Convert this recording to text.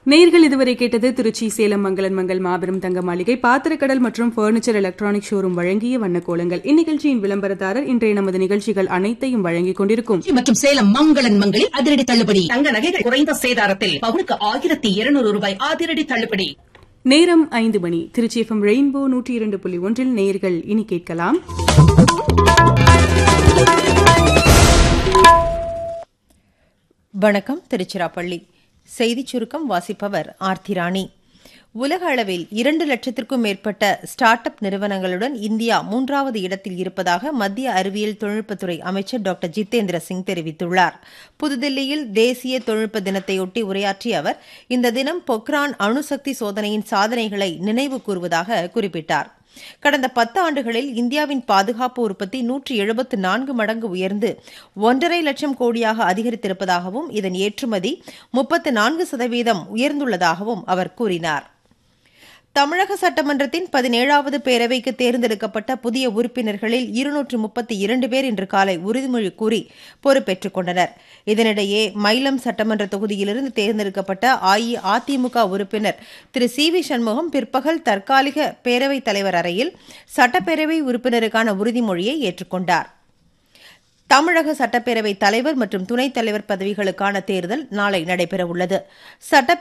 நேர்கள் இதுவரை கேட்டது திருச்சி சேலம் மங்களன் மங்கள் மாபெரும் தங்க மாளிகை பாத்திரக்கடல் மற்றும் பர்னிச்சர் எலக்ட்ரானிக் ஷோரூம் வழங்கிய வண்ணக்கோலங்கள் இந்நிகழ்ச்சியின் விளம்பரதாரர் இன்றைய நமது நிகழ்ச்சிகள் அனைத்தையும் வழங்கிக் கொண்டிருக்கும் திருச்சி மற்றும் சேலம் மங்களன் மங்களில் அதிரடி தள்ளுபடி தங்க நகைகள் குறைந்த சேதாரத்தில் பவுனுக்கு ஆயிரத்தி இருநூறு ரூபாய் அதிரடி தள்ளுபடி நேரம் ஐந்து மணி திருச்சி எஃப்எம் ரெயின்போ நூற்றி இரண்டு புள்ளி ஒன்றில் நேர்கள் இனி கேட்கலாம் வணக்கம் திருச்சிராப்பள்ளி செய்திச் சுருக்கம் வாசிப்பவர் ஆர்த்தி ராணி உலக அளவில் இரண்டு லட்சத்திற்கும் மேற்பட்ட ஸ்டார்ட் அப் நிறுவனங்களுடன் இந்தியா மூன்றாவது இடத்தில் இருப்பதாக மத்திய அறிவியல் தொழில்நுட்பத்துறை அமைச்சர் டாக்டர் ஜிதேந்திர சிங் தெரிவித்துள்ளார் புதுதில்லியில் தேசிய தொழில்நுட்ப தினத்தையொட்டி உரையாற்றிய அவர் இந்த தினம் பொக்ரான் அணுசக்தி சோதனையின் சாதனைகளை நினைவு கூறுவதாக குறிப்பிட்டார் கடந்த பத்து ஆண்டுகளில் இந்தியாவின் பாதுகாப்பு உற்பத்தி நூற்றி எழுபத்து நான்கு மடங்கு உயர்ந்து ஒன்றரை லட்சம் கோடியாக அதிகரித்திருப்பதாகவும் இதன் ஏற்றுமதி முப்பத்து நான்கு சதவீதம் உயர்ந்துள்ளதாகவும் அவர் கூறினார் தமிழக சட்டமன்றத்தின் பதினேழாவது பேரவைக்கு தேர்ந்தெடுக்கப்பட்ட புதிய உறுப்பினர்களில் இருநூற்று முப்பத்தி இரண்டு பேர் இன்று காலை உறுதிமொழி கூறி பொறுப்பேற்றுக் கொண்டனர் இதனிடையே மயிலம் சட்டமன்ற தொகுதியிலிருந்து தேர்ந்தெடுக்கப்பட்ட அஇஅதிமுக உறுப்பினர் திரு சி வி சண்முகம் பிற்பகல் தற்காலிக பேரவைத் தலைவர் அறையில் சட்டப்பேரவை உறுப்பினருக்கான உறுதிமொழியை ஏற்றுக்கொண்டார் தமிழக சட்டப்பேரவை தலைவர் மற்றும் துணைத் தலைவர் பதவிகளுக்கான தேர்தல் நாளை நடைபெறவுள்ளது சட்ட